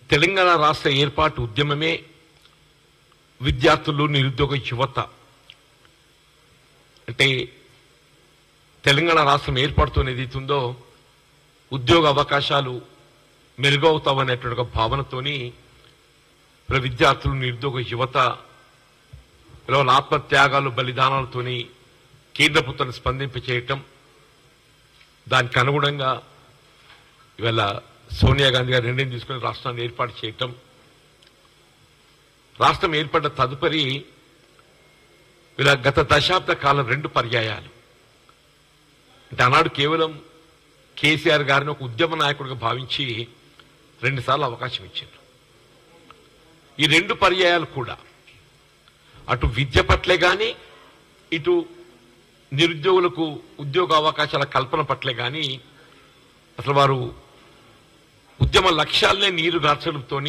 తెలంగాణ రాష్ట్ర ఏర్పాటు ఉద్యమమే విద్యార్థులు నిరుద్యోగ యువత అంటే తెలంగాణ రాష్ట్రం ఏర్పడుతున్న ఏదైతుందో ఉద్యోగ అవకాశాలు మెరుగవుతామనేటువంటి ఒక భావనతోని ఇలా విద్యార్థులు నిరుద్యోగ యువత ఇలా వాళ్ళ ఆత్మత్యాగాలు బలిదానాలతోని కేంద్ర ప్రభుత్వాన్ని స్పందింప చేయటం దానికి అనుగుణంగా ఇవాళ సోనియా గాంధీ గారు నిర్ణయం తీసుకుని రాష్ట్రాన్ని ఏర్పాటు చేయటం రాష్ట్రం ఏర్పడ్డ తదుపరి ఇలా గత దశాబ్ద కాలం రెండు పర్యాయాలు అంటే ఆనాడు కేవలం కేసీఆర్ గారిని ఒక ఉద్యమ నాయకుడిగా భావించి రెండుసార్లు అవకాశం ఇచ్చారు ఈ రెండు పర్యాయాలు కూడా అటు విద్య పట్లే కానీ ఇటు నిరుద్యోగులకు ఉద్యోగ అవకాశాల కల్పన పట్లే కానీ అసలు వారు ఉద్యమ లక్ష్యాలనే నీరు గార్చడంతోని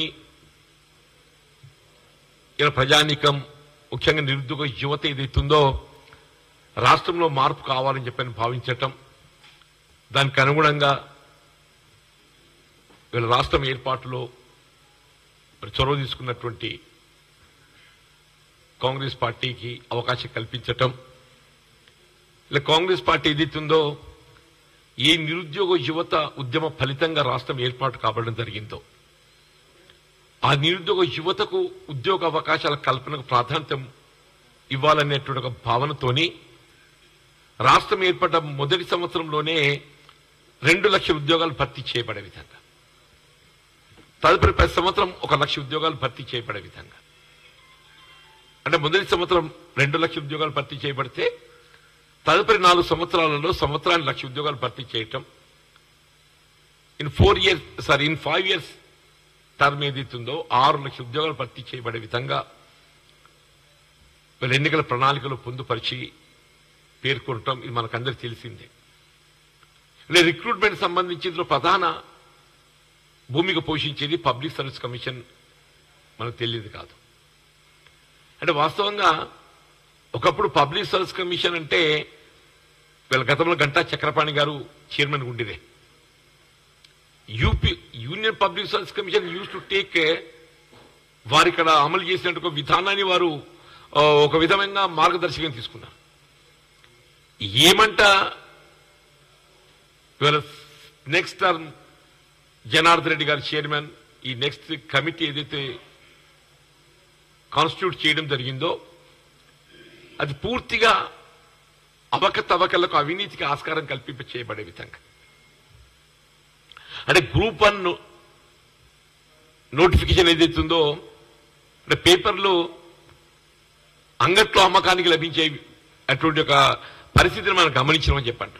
ఇలా ప్రజానీకం ముఖ్యంగా నిరుద్యోగ యువత ఏదైతుందో రాష్ట్రంలో మార్పు కావాలని చెప్పని భావించటం దానికి అనుగుణంగా వీళ్ళ రాష్ట్రం ఏర్పాటులో మరి చొరవ తీసుకున్నటువంటి కాంగ్రెస్ పార్టీకి అవకాశం కల్పించటం ఇలా కాంగ్రెస్ పార్టీ ఏదైతుందో ఏ నిరుద్యోగ యువత ఉద్యమ ఫలితంగా రాష్ట్రం ఏర్పాటు కాబడడం జరిగిందో ఆ నిరుద్యోగ యువతకు ఉద్యోగ అవకాశాల కల్పనకు ప్రాధాన్యత ఇవ్వాలనేటువంటి ఒక భావనతోని రాష్ట్రం ఏర్పడ్డ మొదటి సంవత్సరంలోనే రెండు లక్షల ఉద్యోగాలు భర్తీ చేయబడే విధంగా తదుపరి ప్రతి సంవత్సరం ఒక లక్ష ఉద్యోగాలు భర్తీ చేయబడే విధంగా అంటే మొదటి సంవత్సరం రెండు లక్షల ఉద్యోగాలు భర్తీ చేయబడితే తదుపరి నాలుగు సంవత్సరాలలో సంవత్సరానికి లక్ష ఉద్యోగాలు భర్తీ చేయటం in four years sorry in five years term ఏదైతుందో ఆరు లక్షల ఉద్యోగాలు భర్తీ చేయబడే విధంగా వీళ్ళ ఎన్నికల ప్రణాళికలు పొందుపరిచి పేర్కొనటం ఇది మనకందరికి తెలిసిందే ఇలా రిక్రూట్మెంట్ సంబంధించి ఇందులో ప్రధాన భూమిక పోషించేది పబ్లిక్ సర్వీస్ కమిషన్ మనకు తెలియదు కాదు అంటే వాస్తవంగా ఒకప్పుడు పబ్లిక్ సర్వీస్ కమిషన్ అంటే వీళ్ళ గతంలో గంటా చక్రపాణి గారు చైర్మన్ ఉండిదే UP union public service commission used to take వారు ఇక్కడ అమలు చేసినట్టు ఒక విధానాన్ని వారు ఆ, ఒక విధమైన మార్గదర్శకం తీసుకున్నారు ఏమంట ఇవాళ నెక్స్ట్ టర్మ్ జనార్దన్ రెడ్డి గారు చైర్మన్ ఈ నెక్స్ట్ కమిటీ ఏదైతే కాన్స్టిట్యూట్ చేయడం జరిగిందో అది పూర్తిగా అవకతవకలకు అవినీతికి ఆస్కారం కల్పింప చేయబడే విధంగా అంటే గ్రూప్ వన్ నోటిఫికేషన్ ఏదైతుందో అంటే పేపర్లు అంగట్లో అమ్మకానికి లభించే అటువంటి ఒక పరిస్థితిని మనం గమనించమని చెప్పంటాడు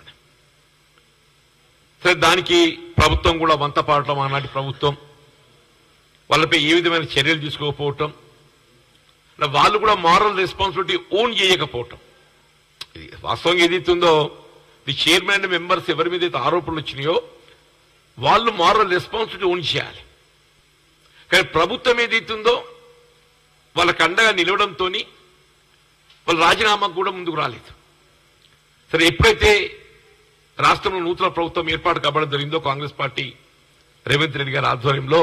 సరే దానికి ప్రభుత్వం కూడా వంత పాడటం ఆనాటి ప్రభుత్వం వాళ్ళపై ఏ విధమైన చర్యలు తీసుకోకపోవటం ఇలా వాళ్ళు కూడా మారల్ రెస్పాన్సిబిలిటీ ఓన్ చేయకపోవటం ఇది వాస్తవంగా ఏదైతుందో ది చైర్మన్ అండ్ మెంబర్స్ ఎవరి మీద అయితే ఆరోపణలు వచ్చినాయో వాళ్ళు మారల్ రెస్పాన్సిబిలిటీ ఓన్ చేయాలి కానీ ప్రభుత్వం ఏదైతుందో వాళ్ళకి అండగా నిలవడంతో వాళ్ళు రాజీనామాకు కూడా ముందుకు రాలేదు సరే ఎప్పుడైతే రాష్ట్రంలో నూతన ప్రభుత్వం ఏర్పాటు కాబడడం జరిగిందో కాంగ్రెస్ పార్టీ రేవంత్ రెడ్డి గారి ఆధ్వర్యంలో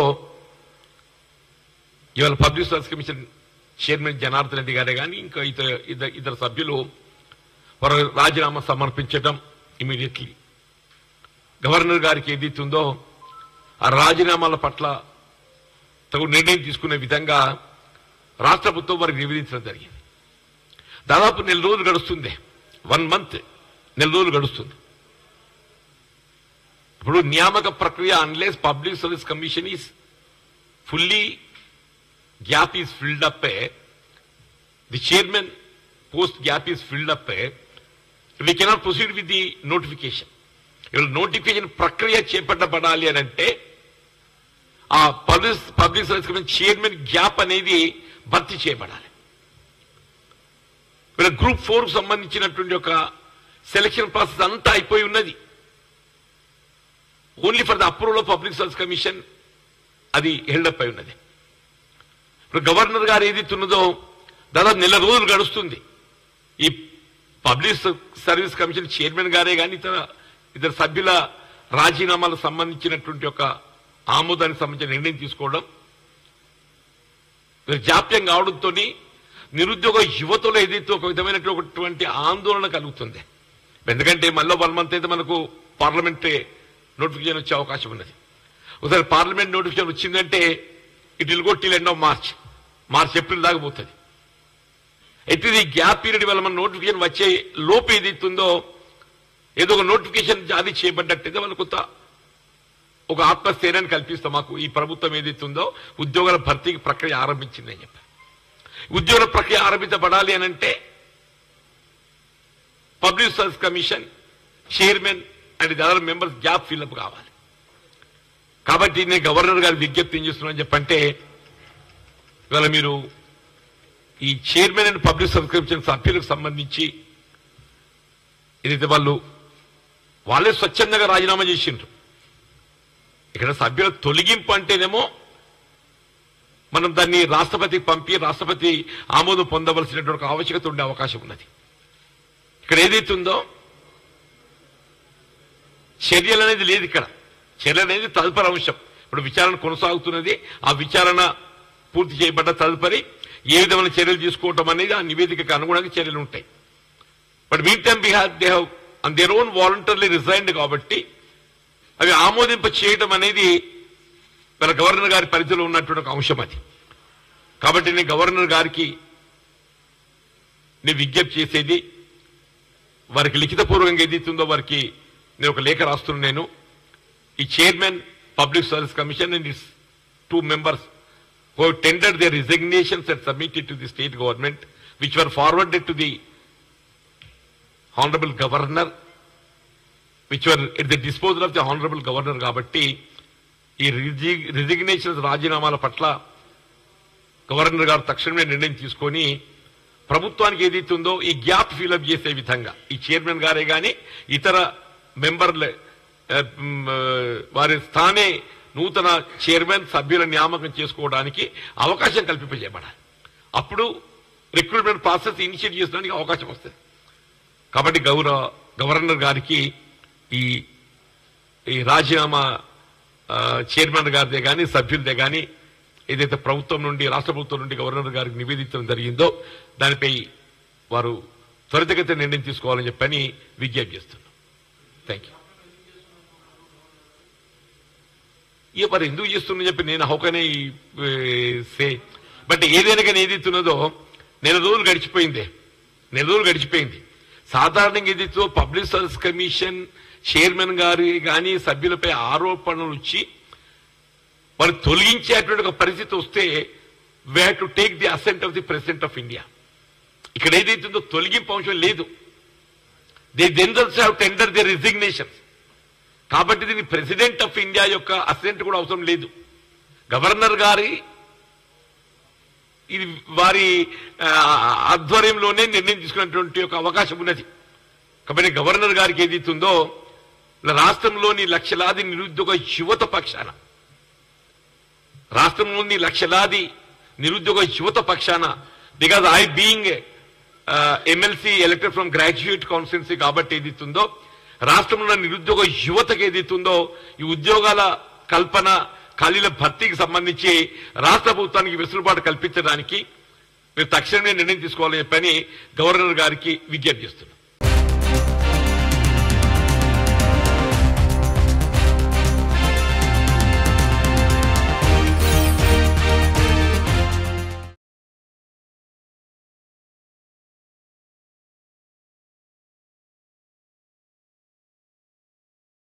ఇవాళ public service commission chairman Janardhan Reddy గారే కానీ ఇంకా ఇతర ఇద్దరు ఇద్దరు సభ్యులు వారు రాజీనామా సమర్పించడం ఇమీడియట్లీ గవర్నర్ గారికి ఏదైతుందో ఆ రాజీనామాల పట్ల తగు నిర్ణయం తీసుకునే విధంగా రాష్ట్ర ప్రభుత్వం వారికి నివేదించడం జరిగింది దాదాపు నెల రోజులు గడుస్తుంది వన్ మంత్ నెల రోజులు గడుస్తుంది ఇప్పుడు నియామక ప్రక్రియ unless public service commission is fully gap is filled up the chairman post gap is filled up we cannot proceed with the notification ఇవాళ నోటిఫికేషన్ ప్రక్రియ చేపట్టబడాలి అని అంటే ఆ public public service commission chairman gap అనేది భర్తీ చేయబడాలి వీళ్ళ గ్రూప్ ఫోర్ సంబంధించినటువంటి ఒక సెలక్షన్ ప్రాసెస్ అంతా అయిపోయి ఉన్నది only for the approval of public service commission అది హెల్డప్ అయి ఉన్నది ఇప్పుడు గవర్నర్ గారు ఏది ఉన్నదో దాదాపు నెల రోజులు గడుస్తుంది ఈ పబ్లిక్ సర్వీస్ కమిషన్ చైర్మన్ గారే కానీ ఇతర ఇతర సభ్యుల రాజీనామాలకు సంబంధించినటువంటి ఒక ఆమోదానికి సంబంధించిన నిర్ణయం తీసుకోవడం జాప్యం కావడంతో నిరుద్యోగ యువతలో ఏదైతే ఒక విధమైనటువంటి ఆందోళన కలుగుతుంది ఎందుకంటే మళ్ళీ వన్ మంత్ అయితే మనకు పార్లమెంట్ నోటిఫికేషన్ వచ్చే అవకాశం ఉన్నది ఒకసారి పార్లమెంట్ నోటిఫికేషన్ వచ్చిందంటే it will go till end of March March April దాకా పోతుంది అయితే ఇది గ్యాప్ పీరియడ్ వల్ల మన నోటిఫికేషన్ వచ్చే లోపు ఏదైతుందో ఏదో ఒక నోటిఫికేషన్ జారీ చేయబడ్డట్టయితే వాళ్ళు కొంత ఒక ఆత్మస్థైర్యాన్ని కల్పిస్తాం మాకు ఈ ప్రభుత్వం ఏదైతుందో ఉద్యోగాల భర్తీకి ప్రక్రియ ఆరంభించింది అని చెప్పి ఉద్యోగ ప్రక్రియ ఆరంభించబడాలి అని అంటే public service commission chairman and other members gap fill up కావాలి కాబట్టి నేను గవర్నర్ గారు విజ్ఞప్తి ఏం చేస్తున్నాను చెప్పంటే ఇవాళ మీరు ఈ chairman and public service commission సభ్యులకు సంబంధించి ఏదైతే వాళ్ళు వాళ్ళే స్వచ్ఛందంగా రాజీనామా చేసిండ్రు ఇక్కడ సభ్యుల తొలగింపు అంటేనేమో మనం దాన్ని రాష్ట్రపతికి పంపి రాష్ట్రపతి ఆమోదం పొందవలసినటువంటి ఆవశ్యకత ఉండే అవకాశం ఉన్నది ఇక్కడ ఏదైతే ఉందో చర్యలు అనేది లేదు ఇక్కడ చర్యలు అనేది తదుపరి అంశం ఇప్పుడు విచారణ కొనసాగుతున్నది ఆ విచారణ పూర్తి చేయబడ్డ తదుపరి ఏ విధమైన చర్యలు తీసుకోవటం అనేది ఆ నివేదికకు అనుగుణంగా చర్యలు ఉంటాయి but meantime we have they have and their own voluntarily resigned కాబట్టి అవి ఆమోదింప చేయటం అనేది మన గవర్నర్ గారి పరిధిలో ఉన్నటువంటి ఒక అంశం అది కాబట్టి నేను గవర్నర్ గారికి నేను విజ్ఞప్తి చేసేది వారికి లిఖితపూర్వకంగా ఏదైతుందో వారికి నేను ఒక లేఖ రాస్తున్నాను నేను ఈ chairman public service commission and its two members who have tendered their resignations and submitted to the state government, which were forwarded to the honorable governor, which were at the disposal of the honorable governor కాబట్టి ఈ resignations రాజీనామాల పట్ల governor గారు తక్షణమే నిర్ణయం తీసుకొని ప్రభుత్వానికి ఏదైతే ఉందో ఈ గ్యాప్ ఫిల్అప్ చేసే విధంగా ఈ చైర్మన్ గారే గాని ఇతర మెంబర్ల ఆ, మ్, ఆ, వారి స్థానే నూతన చైర్మన్ సభ్యుల నియామకం చేసుకోవడానికి అవకాశం కల్పింపజేయబడాలి అప్పుడు రిక్రూట్మెంట్ ప్రాసెస్ ఇనిషియేట్ చేసడానికి అవకాశం వస్తుంది కాబట్టి గౌరవ గవర్నర్ గారికి ఈ ఈ రాజీనామా ఆ, చైర్మన్ గారిదే కానీ సభ్యులదే కానీ ఏదైతే ప్రభుత్వం నుండి రాష్ట్ర ప్రభుత్వం నుండి గవర్నర్ గారికి నివేదించడం జరిగిందో దానిపై వారు త్వరితగతిన నిర్ణయం తీసుకోవాలని చెప్పని విజ్ఞప్తి చేస్తున్నాం థ్యాంక్ యూ ఇక మరి ఎందుకు చేస్తున్నా చెప్పి నేను హౌకనే సే బట్ ఏదైనా కానీ ఏదైతున్నదో నెల రోజులు గడిచిపోయింది నెల రోజులు గడిచిపోయింది సాధారణంగా ఏదైతే పబ్లిక్ సర్వీస్ కమిషన్ చైర్మన్ గారి కానీ సభ్యులపై ఆరోపణలు వచ్చి వారు తొలగించేటువంటి ఒక పరిస్థితి వస్తే we have to take the assent of the president of India ఇక్కడ ఏదైతుందో తొలగింపు అంశం లేదు they generals have tender the resignations కాబట్టి దీనికి ప్రెసిడెంట్ ఆఫ్ ఇండియా యొక్క అసిడెంట్ కూడా అవసరం లేదు గవర్నర్ గారి ఇది వారి ఆ, ఆధ్వర్యంలోనే నిర్ణయం తీసుకున్నటువంటి ఒక అవకాశం ఉన్నది కాబట్టి గవర్నర్ గారికి ఏదైతుందో రాష్ట్రంలోని లక్షలాది నిరుద్యోగ యువత పక్షాన రాష్ట్రంలోని లక్షలాది నిరుద్యోగ యువత పక్షాన because I being MLC elected from graduate constituency కాబట్టి ఏదైతుందో రాష్ట్రంలో నిరుద్యోగ యువతకు ఏదైతుందో ఈ ఉద్యోగాల కల్పన ఖాళీల భర్తీకి సంబంధించి రాష్ట్ర ప్రభుత్వానికి వెసులుబాటు కల్పించడానికి మీరు తక్షణమే నిర్ణయం తీసుకోవాలని చెప్పని గవర్నర్ గారికి విజ్ఞప్తి చేస్తున్నాం